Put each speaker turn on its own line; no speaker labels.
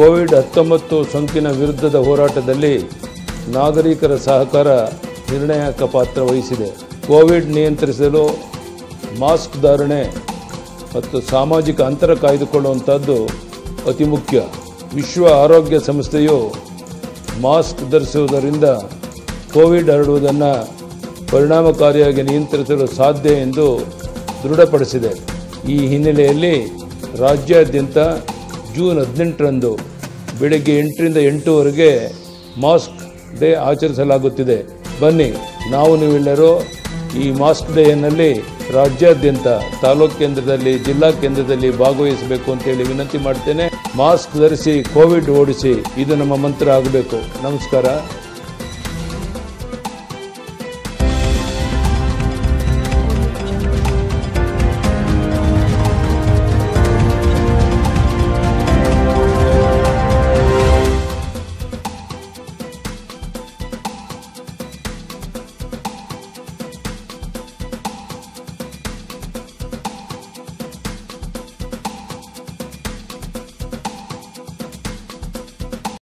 Covid ಹತ್ತೊಂಬತ್ತು ಸೋಂಕಿನ ವಿರುದ್ಧದ ಹೋರಾಟದಲ್ಲಿ ನಾಗರಿಕರ ಸಹಕಾರ ನಿರ್ಣಾಯಕ ಪಾತ್ರ ವಹಿಸಿದೆ ಕೋವಿಡ್ ನಿಯಂತ್ರಿಸಲು ಮಾಸ್ಕ್ ಧಾರಣೆ ಮತ್ತು ಸಾಮಾಜಿಕ ಅಂತರ ಕಾಯ್ದುಕೊಳ್ಳುವಂಥದ್ದು ಅತಿ ಮುಖ್ಯ ವಿಶ್ವ ಆರೋಗ್ಯ ಸಂಸ್ಥೆಯು ಮಾಸ್ಕ್ ಧರಿಸುವುದರಿಂದ ಕೋವಿಡ್ ಹರಡುವುದನ್ನು ಪರಿಣಾಮಕಾರಿಯಾಗಿ ನಿಯಂತ್ರಿಸಲು ಸಾಧ್ಯ ಎಂದು ದೃಢಪಡಿಸಿದೆ ಈ ಹಿನ್ನೆಲೆಯಲ್ಲಿ ರಾಜ್ಯಾದ್ಯಂತ ಜೂನ್ ಹದಿನೆಂಟರಂದು ಬೆಳಗ್ಗೆ ಎಂಟರಿಂದ ಎಂಟುವರೆಗೆ ಮಾಸ್ಕ್ ಡೇ ಆಚರಿಸಲಾಗುತ್ತಿದೆ ಬನ್ನಿ ನಾವು ನೀವೆಲ್ಲರೂ ಈ ಮಾಸ್ಕ್ ಡೇಯಲ್ಲಿ ರಾಜ್ಯಾದ್ಯಂತ ತಾಲೂಕು ಕೇಂದ್ರದಲ್ಲಿ ಜಿಲ್ಲಾ ಕೇಂದ್ರದಲ್ಲಿ ಭಾಗವಹಿಸಬೇಕು ಅಂತೇಳಿ ವಿನಂತಿ ಮಾಡ್ತೇನೆ ಮಾಸ್ಕ್ ಧರಿಸಿ ಕೋವಿಡ್ ಓಡಿಸಿ ಇದು ನಮ್ಮ ಮಂತ್ರ ಆಗಬೇಕು ನಮಸ್ಕಾರ